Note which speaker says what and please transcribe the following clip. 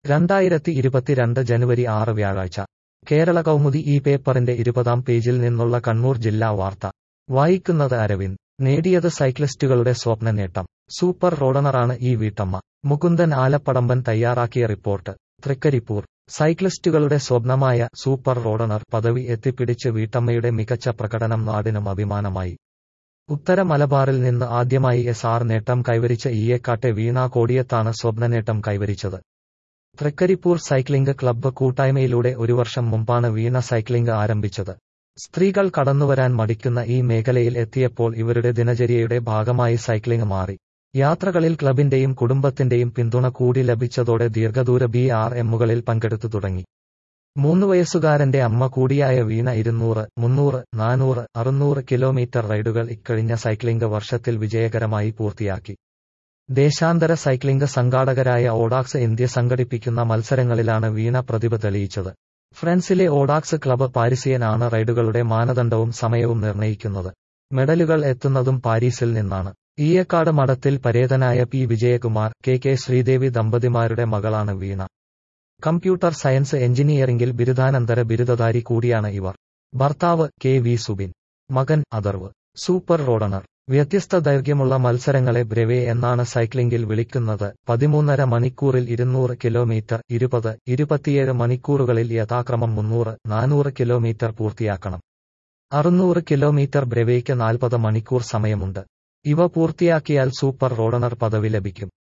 Speaker 1: രണ്ടായിരത്തി ഇരുപത്തിരണ്ട് ജനുവരി ആറ് വ്യാഴാഴ്ച കേരള കൗമുദി ഈ പേപ്പറിന്റെ ഇരുപതാം പേജിൽ നിന്നുള്ള കണ്ണൂർ ജില്ലാ വാർത്ത വായിക്കുന്നത് അരവിന്ദ് നേടിയത് സൈക്ലിസ്റ്റുകളുടെ സ്വപ്ന നേട്ടം സൂപ്പർ റോഡണറാണ് ഈ വീട്ടമ്മ മുകുന്ദൻ ആലപ്പടമ്പൻ തയ്യാറാക്കിയ റിപ്പോർട്ട് തൃക്കരിപ്പൂർ സൈക്ലിസ്റ്റുകളുടെ സ്വപ്നമായ സൂപ്പർ റോഡണർ പദവി എത്തിപ്പിടിച്ച് വീട്ടമ്മയുടെ മികച്ച പ്രകടനം നാടിനും അഭിമാനമായി ഉത്തര മലബാറിൽ നിന്ന് ആദ്യമായി എസ് ആർ നേട്ടം കൈവരിച്ച ഈയക്കാട്ടെ വീണ കോടിയത്താണ് സ്വപ്നനേട്ടം കൈവരിച്ചത് തൃക്കരിപ്പൂർ സൈക്ലിംഗ് ക്ലബ്ബ് കൂട്ടായ്മയിലൂടെ ഒരു വർഷം മുമ്പാണ് വീണ സൈക്ലിംഗ് ആരംഭിച്ചത് സ്ത്രീകൾ കടന്നുവരാൻ മടിക്കുന്ന ഈ മേഖലയിൽ എത്തിയപ്പോൾ ഇവരുടെ ദിനചര്യയുടെ ഭാഗമായി സൈക്ലിംഗ് മാറി യാത്രകളിൽ ക്ലബിന്റെയും കുടുംബത്തിന്റെയും പിന്തുണ കൂടി ലഭിച്ചതോടെ ദീർഘദൂര ബി ആർ എമ്മുകളിൽ പങ്കെടുത്തു തുടങ്ങി മൂന്ന് വയസ്സുകാരന്റെ അമ്മ കൂടിയായ വീണ ഇരുന്നൂറ് മുന്നൂറ് നാനൂറ് അറുന്നൂറ് കിലോമീറ്റർ റൈഡുകൾ ഇക്കഴിഞ്ഞ സൈക്ലിംഗ് വർഷത്തിൽ വിജയകരമായി പൂർത്തിയാക്കി ദേശാന്തര സൈക്ലിംഗ് സംഘാടകരായ ഓഡാക്സ് ഇന്ത്യ സംഘടിപ്പിക്കുന്ന മത്സരങ്ങളിലാണ് വീണ പ്രതിഭ തെളിയിച്ചത് ഫ്രാൻസിലെ ഓഡാക്സ് ക്ലബ്ബ് പാരിസിയൻ ആണ് റൈഡുകളുടെ മാനദണ്ഡവും സമയവും നിർണ്ണയിക്കുന്നത് മെഡലുകൾ എത്തുന്നതും പാരീസിൽ നിന്നാണ് ഈയക്കാട് മഠത്തിൽ പരേതനായ P Vijayakumar K K Sreedevi ദമ്പതിമാരുടെ മകളാണ് വീണ കമ്പ്യൂട്ടർ സയൻസ് എഞ്ചിനീയറിംഗിൽ ബിരുദാനന്തര ബിരുദധാരി കൂടിയാണ് ഇവർ ഭർത്താവ് കെ വി സുബിൻ മകൻ അതർവ് സൂപ്പർ റോഡണർ വ്യത്യസ്ത ദൈർഘ്യമുള്ള മത്സരങ്ങളെ ബ്രെവേ എന്നാണ് സൈക്ലിംഗിൽ വിളിക്കുന്നത് പതിമൂന്നര മണിക്കൂറിൽ ഇരുന്നൂറ് കിലോമീറ്റർ ഇരുപത് ഇരുപത്തിയേഴ് മണിക്കൂറുകളിൽ യഥാക്രമം മുന്നൂറ് നാനൂറ് കിലോമീറ്റർ പൂർത്തിയാക്കണം അറുന്നൂറ് കിലോമീറ്റർ ബ്രെവേയ്ക്ക് നാൽപ്പത് മണിക്കൂർ സമയമുണ്ട് ഇവ പൂർത്തിയാക്കിയാൽ സൂപ്പർ റോഡണർ പദവി ലഭിക്കും